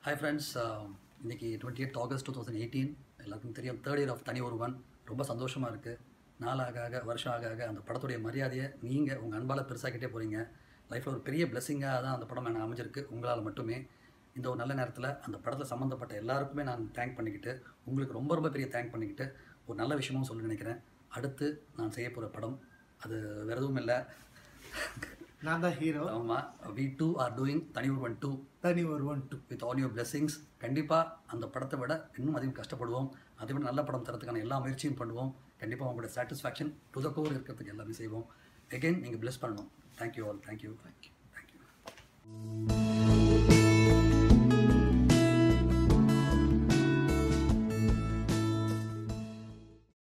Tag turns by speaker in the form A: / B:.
A: hi friends இன்னைக்கு twenty eighth August two thousand eighteen எல்லாருக்கும் தெரியும் தேர்ட் இயர் ஆஃப் தனி ஒருவன் ரொம்ப சந்தோஷமாக இருக்குது நாளாக ஆக வருஷம் ஆக ஆக அந்த படத்துடைய மரியாதையை நீங்கள் உங்கள் அன்பால் பெருசாக்கிட்டே போகிறீங்க லைஃப்பில் ஒரு பெரிய பிளெஸிங்காக தான் அந்த படம் எனக்கு அமைஞ்சிருக்கு உங்களால் மட்டுமே இந்த ஒரு நல்ல நேரத்தில் அந்த படத்தில் சம்மந்தப்பட்ட எல்லாருக்குமே நான் தேங்க் பண்ணிக்கிட்டு உங்களுக்கு ரொம்ப ரொம்ப பெரிய தேங்க் பண்ணிக்கிட்டு ஒரு நல்ல விஷயமும் சொல்ல நினைக்கிறேன் அடுத்து நான் செய்ய போகிற படம் அது வேறு எதுவும் இல்லை
B: நான் தான் ஹீரோ
A: ஆமாம் வி டூ ஆர் டூயிங் தனி ஒருவன் டூ
B: தனி ஒரு one two
A: with all your blessings கண்டிப்பாக அந்த படத்தை விட இன்னும் அதிகம் கஷ்டப்படுவோம் அதை விட நல்ல படம் தரத்துக்கான எல்லா முயற்சியும் பண்ணுவோம் கண்டிப்பாக உங்களோட சாட்டிஸ்ஃபேக்ஷன் டு த கோர் இருக்கிறதுக்கு எல்லாமே செய்வோம் எகைன் நீங்கள் bless பண்ணணும் thank you all thank you thank you thank you